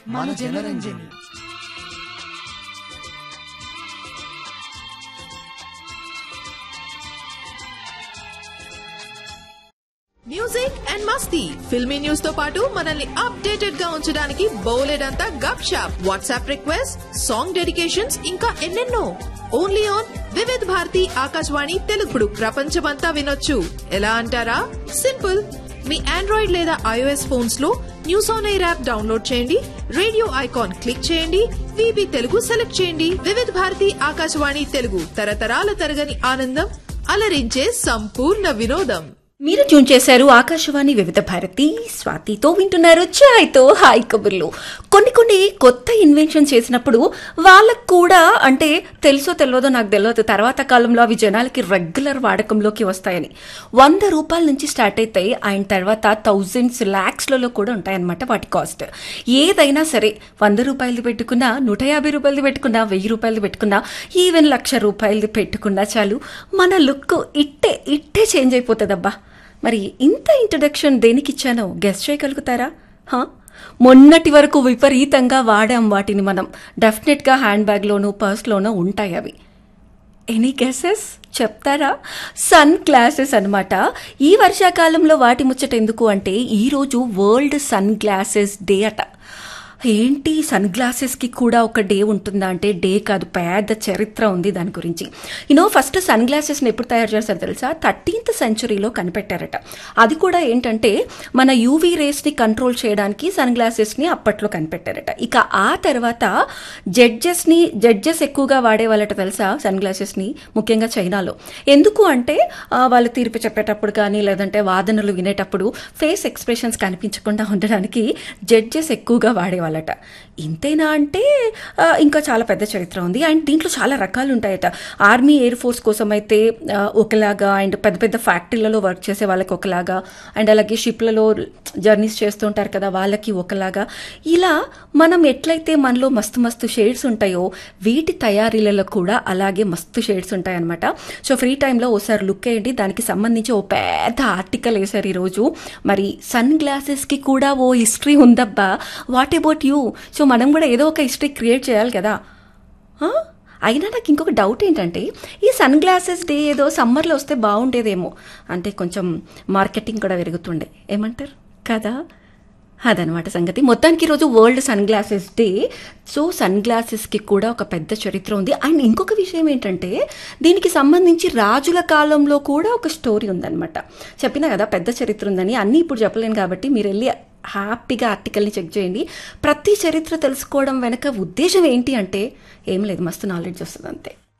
మన Janaranjani music and మస్తీ filmy news తో పాటు మనల్ని అప్డేటెడ్ గా ఉంచడానికి బౌలెడంతా గప్ షాప్ వాట్సాప్ రిక్వెస్ట్ సాంగ్ డెడికేషన్స్ ఇంకా ఎన్నెన్నో ఓన్లీ ఆన్ వివిధ్ భారతి ఆకాశవాణి తెలుగుడు ప్రపంచమంతా వినొచ్చు ఎలా అంటారా సింపుల్ మీ ఆండ్రాయిడ్ లేదా ఐఓఎస్ ఫోన్స్ లో news on air app download చేయండి రేడియో ఐకాన్ క్లిక్ చేయండి విబి తెలుగు సెలెక్ట్ చేయండి వివిధ్ భారతి ఆకాశవాణి తెలుగు తరతరాల తరగని ఆనందం అలరించే సంపూర్ణ వినోదం మీరు ట్యూన్ చేశారు ఆకాశవాణి వివిధ భారతి స్వాతితో వింటున్నారు ఛాయ్తో హాయ్ కబుర్లు కొన్ని కొన్ని కొత్త ఇన్వెన్షన్ చేసినప్పుడు వాళ్ళకు కూడా అంటే తెలుసో తెలియదో నాకు తెలియదు తర్వాత కాలంలో అవి జనాలకి రెగ్యులర్ వాడకంలోకి వస్తాయని వంద రూపాయల నుంచి స్టార్ట్ అవుతాయి ఆయన తర్వాత థౌజండ్స్ ల్యాక్స్లలో కూడా ఉంటాయన్నమాట వాటి కాస్ట్ ఏదైనా సరే వంద రూపాయలది పెట్టుకున్నా నూట యాభై రూపాయలది పెట్టుకున్నా వెయ్యి రూపాయలది పెట్టుకున్నా ఈవెన్ లక్ష రూపాయలది పెట్టుకున్నా చాలు మన లుక్ ఇట్టే ఇట్టే చేంజ్ అయిపోతుందబ్బా మరి ఇంత ఇంట్రడక్షన్ దేనికి ఇచ్చానో గెస్ట్ చేయగలుగుతారా హా మొన్నటి వరకు విపరీతంగా వాడాం వాటిని మనం డెఫినెట్గా హ్యాండ్ బ్యాగ్లోనూ పర్స్లోనూ ఉంటాయి అవి ఎనీ గెసెస్ చెప్తారా సన్ గ్లాసెస్ అన్నమాట ఈ వర్షాకాలంలో వాటి ముచ్చట ఎందుకు అంటే ఈరోజు వరల్డ్ సన్ గ్లాసెస్ డే అట ఏంటి సన్ గ్లాసెస్కి కూడా ఒక డే ఉంటుందా అంటే డే కాదు పెద్ద చరిత్ర ఉంది దాని గురించి యూనో ఫస్ట్ సన్ గ్లాసెస్ని ఎప్పుడు తయారు చేశారు తెలుసా థర్టీన్త్ సెంచురీలో కనిపెట్టారట అది కూడా ఏంటంటే మన యూవీ రేస్ని కంట్రోల్ చేయడానికి సన్ గ్లాసెస్ని అప్పట్లో కనిపెట్టారట ఇక ఆ తర్వాత జడ్జెస్ని జడ్జెస్ ఎక్కువగా వాడేవాళ్ళట తెలుసా సన్ గ్లాసెస్ని ముఖ్యంగా చైనాలో ఎందుకు అంటే ఆ, వాళ్ళు తీర్పు చెప్పేటప్పుడు కానీ లేదంటే వాదనలు వినేటప్పుడు ఫేస్ ఎక్స్ప్రెషన్స్ కనిపించకుండా ఉండడానికి జడ్జెస్ ఎక్కువగా వాడేవాళ్ళట ఇంతేనా అంటే ఆ, ఇంకా చాలా పెద్ద చరిత్ర ఉంది అండ్ దీంట్లో చాలా రకాలు ఉంటాయట ఆర్మీ ఎయిర్ ఫోర్స్ కోసం అయితే ఆ, ఒకలాగా అండ్ పెద్ద పెద్ద ఫ్యాక్టరీలలో వర్క్ చేసే వాళ్ళకి ఒకలాగా అండ్ అలాగే షిప్లలో జర్నీస్ చేస్తూ ఉంటారు కదా వాళ్ళకి ఒకలాగా ఇలా మనం ఎట్లయితే మనలో మస్తు మస్తు షేడ్స్ ఉంటాయో వీటి తయారీలలో కూడా అలాగే మస్తు షేడ్స్ ఉంటాయన్నమాట సో ఫ్రీ టైంలో ఓసారి లుక్ వేయండి దానికి సంబంధించి ఓ పెద్ద ఆర్టికల్ వేశారు ఈరోజు మరి సన్ గ్లాసెస్కి కూడా ఓ హిస్టరీ ఉందబ్బా వాట్ అబౌట్ యూ సో మనం కూడా ఏదో ఒక హిస్టరీ క్రియేట్ చేయాలి కదా ఆ? అయినా నాకు ఇంకొక డౌట్ ఏంటంటే ఈ సన్ గ్లాసెస్ డే ఏదో సమ్మర్లో వస్తే బాగుండేదేమో అంటే కొంచెం మార్కెటింగ్ కూడా పెరుగుతుండే ఏమంటారు కదా అదనమాట సంగతి మొత్తానికి ఈరోజు world sunglasses day so సన్ గ్లాసెస్కి కూడా ఒక పెద్ద చరిత్ర ఉంది అండ్ ఇంకొక విషయం ఏంటంటే దీనికి సంబంధించి రాజుల కాలంలో కూడా ఒక స్టోరీ ఉందన్నమాట చెప్పినా కదా పెద్ద చరిత్ర ఉందని అన్నీ ఇప్పుడు చెప్పలేను కాబట్టి మీరు వెళ్ళి హ్యాపీగా ఆర్టికల్ని చెక్ చేయండి ప్రతి చరిత్ర తెలుసుకోవడం వెనక ఉద్దేశం ఏంటి అంటే ఏం లేదు మస్తు నాలెడ్జ్ వస్తుంది అంతే